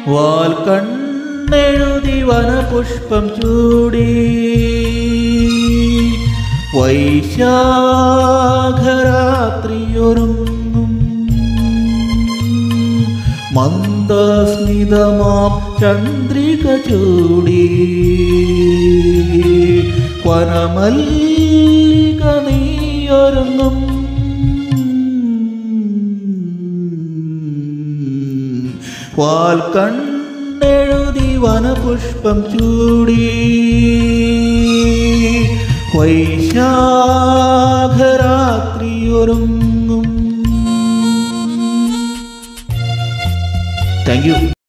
വാൽ കണ്ണെഴുതി വനപുഷ്പം ചൂടി വൈശാഖരാത്രിയൊരുങ്ങും മന്ദസ്മിതമാം ചന്ദ്രിക ചൂടി വനമല്ലിക നീയൊരുങ്ങും വാൽ കണ്ണെഴുതി വനപുഷ്പം ചൂടി വൈശാഖരാത്രിയൊരുങ്ങും താങ്ക് യു